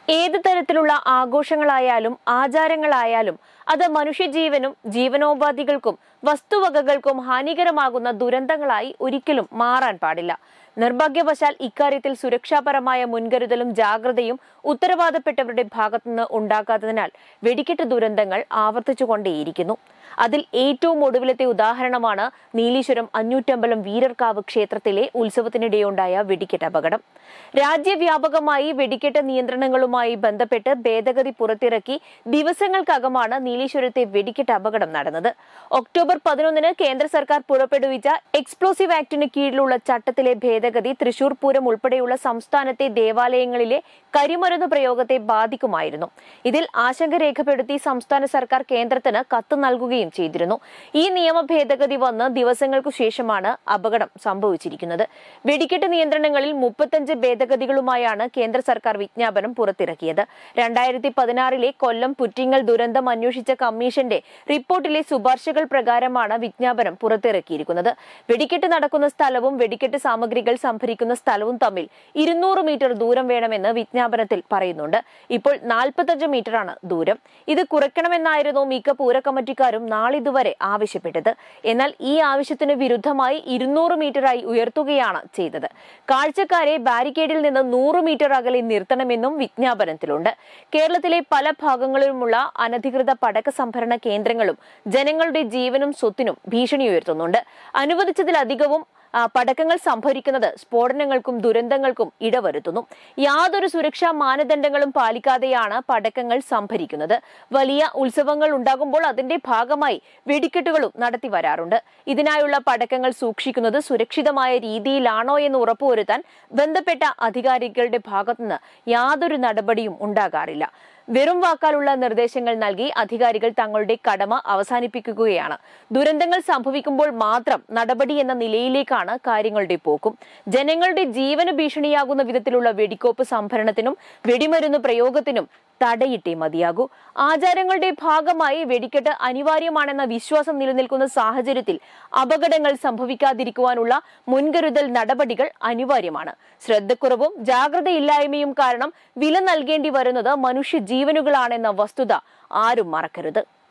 ഏത് തരത്തിലുള്ള ആഘോഷങ്ങളായാലും ആചാരങ്ങളായാലും അത് മനുഷ്യജീവനും ജീവനോപാധികൾക്കും വസ്തുവകകൾക്കും ഹാനികരമാകുന്ന ദുരന്തങ്ങളായി ഒരിക്കലും മാറാൻ പാടില്ല നിർഭാഗ്യവശാൽ ഇക്കാര്യത്തിൽ സുരക്ഷാപരമായ മുൻകരുതലും ജാഗ്രതയും ഉത്തരവാദപ്പെട്ടവരുടെ ഭാഗത്തുനിന്ന് ഉണ്ടാകാത്തതിനാൽ വെടിക്കെട്ട് ദുരന്തങ്ങൾ ആവർത്തിച്ചുകൊണ്ടേയിരിക്കുന്നു അതിൽ ഏറ്റവും ഒടുവിലത്തെ ഉദാഹരണമാണ് നീലീശ്വരം അഞ്ഞൂറ്റമ്പലം വീരർക്കാവ് ക്ഷേത്രത്തിലെ ഉത്സവത്തിനിടെയുണ്ടായ വെടിക്കെട്ട് അപകടം രാജ്യവ്യാപകമായി വെടിക്കെട്ട് നിയന്ത്രണങ്ങളുമായി ബന്ധപ്പെട്ട് ഭേദഗതി പുറത്തിറക്കി ദിവസങ്ങൾക്കകമാണ് നീലീശ്വരത്തെ വെടിക്കെട്ട് അപകടം നടന്നത് ഒക്ടോബർ പതിനൊന്നിന് കേന്ദ്ര സർക്കാർ പുറപ്പെടുവിച്ച എക്സ്പ്ലോസീവ് ആക്ടിന് കീഴിലുള്ള ചട്ടത്തിലെ ഭേദഗതി തൃശൂർ പൂരം ഉൾപ്പെടെയുള്ള സംസ്ഥാനത്തെ ദേവാലയങ്ങളിലെ കരിമരുന്ന് പ്രയോഗത്തെ ബാധിക്കുമായിരുന്നു ഇതിൽ ആശങ്ക രേഖപ്പെടുത്തി സംസ്ഥാന സർക്കാർ കേന്ദ്രത്തിന് കത്ത് നൽകുകയും ചെയ്തിരുന്നു ഈ നിയമ ഭേദഗതി വന്ന് ദിവസങ്ങൾക്കു ശേഷമാണ് അപകടം സംഭവിച്ചിരിക്കുന്നത് വെടിക്കെട്ട് നിയന്ത്രണങ്ങളിൽ മുപ്പത്തഞ്ച് ഭേദഗതികളുമായാണ് കേന്ദ്ര സർക്കാർ വിജ്ഞാപനം പുറത്തിറക്കിയത് രണ്ടായിരത്തി പതിനാറിലെ കൊല്ലം പുറ്റിങ്ങൽ ദുരന്തം അന്വേഷിച്ച കമ്മീഷന്റെ റിപ്പോർട്ടിലെ ശുപാർശകൾ പ്രകാരമാണ് വിജ്ഞാപനം പുറത്തിറക്കിയിരിക്കുന്നത് വെടിക്കെട്ട് നടക്കുന്ന സ്ഥലവും വെടിക്കെട്ട് സാമഗ്രികൾ സംഭരിക്കുന്ന സ്ഥലവും തമ്മിൽ ഇരുന്നൂറ് മീറ്റർ ദൂരം വേണമെന്ന് വിജ്ഞാപനത്തിൽ പറയുന്നുണ്ട് ഇപ്പോൾ നാൽപ്പത്തഞ്ച് മീറ്ററാണ് ദൂരം ഇത് കുറയ്ക്കണമെന്നായിരുന്നു മിക്ക പൂര കമ്മിറ്റിക്കാരും നാളിതുവരെ ആവശ്യപ്പെട്ടത് എന്നാൽ ഈ ആവശ്യത്തിന് വിരുദ്ധമായി ഇരുന്നൂറ് മീറ്ററായി ഉയർത്തുകയാണ് ചെയ്തത് കാഴ്ചക്കാരെ ബാരിക്കേഡിൽ നിന്ന് നൂറ് മീറ്റർ അകലെ നിർത്തണമെന്നും വിജ്ഞാപനത്തിലുണ്ട് കേരളത്തിലെ പല ഭാഗങ്ങളിലുമുള്ള അനധികൃത പടക്ക സംഭരണ കേന്ദ്രങ്ങളും ജനങ്ങളുടെ ജീവനും സ്വത്തിനും ഭീഷണി ഉയർത്തുന്നുണ്ട് അനുവദിച്ചതിലധികവും ആ, പടക്കങ്ങൾ സംഭരിക്കുന്നത് സ്ഫോടനങ്ങൾക്കും ദുരന്തങ്ങൾക്കും ഇടവരുത്തുന്നു യാതൊരു സുരക്ഷാ മാനദണ്ഡങ്ങളും പാലിക്കാതെയാണ് പടക്കങ്ങൾ സംഭരിക്കുന്നത് വലിയ ഉത്സവങ്ങൾ ഉണ്ടാകുമ്പോൾ അതിന്റെ ഭാഗമായി വെടിക്കെട്ടുകളും നടത്തി വരാറുണ്ട് ഇതിനായുള്ള പടക്കങ്ങൾ സൂക്ഷിക്കുന്നത് സുരക്ഷിതമായ രീതിയിലാണോ എന്ന് ഉറപ്പുവരുത്താൻ ബന്ധപ്പെട്ട അധികാരികളുടെ ഭാഗത്തുനിന്ന് യാതൊരു നടപടിയും ഉണ്ടാകാറില്ല വെറും വാക്കാലുള്ള നിർദ്ദേശങ്ങൾ നൽകി അധികാരികൾ തങ്ങളുടെ കടമ അവസാനിപ്പിക്കുകയാണ് ദുരന്തങ്ങൾ സംഭവിക്കുമ്പോൾ മാത്രം നടപടി എന്ന നിലയിലേക്കാണ് കാര്യങ്ങളുടെ പോക്കും ജനങ്ങളുടെ ജീവന് ഭീഷണിയാകുന്ന വിധത്തിലുള്ള വെടിക്കോപ്പ് സംഭരണത്തിനും വെടിമരുന്ന് പ്രയോഗത്തിനും തടയിട്ടേ മതിയാകൂ ആചാരങ്ങളുടെ ഭാഗമായി വെടിക്കെട്ട് അനിവാര്യമാണെന്ന വിശ്വാസം നിലനിൽക്കുന്ന സാഹചര്യത്തിൽ അപകടങ്ങൾ സംഭവിക്കാതിരിക്കുവാനുള്ള മുൻകരുതൽ നടപടികൾ അനിവാര്യമാണ് ശ്രദ്ധക്കുറവും ജാഗ്രതയില്ലായ്മയും കാരണം വില നൽകേണ്ടി വരുന്നത് മനുഷ്യ ജീവനുകളാണെന്ന വസ്തുത ആരും മറക്കരുത്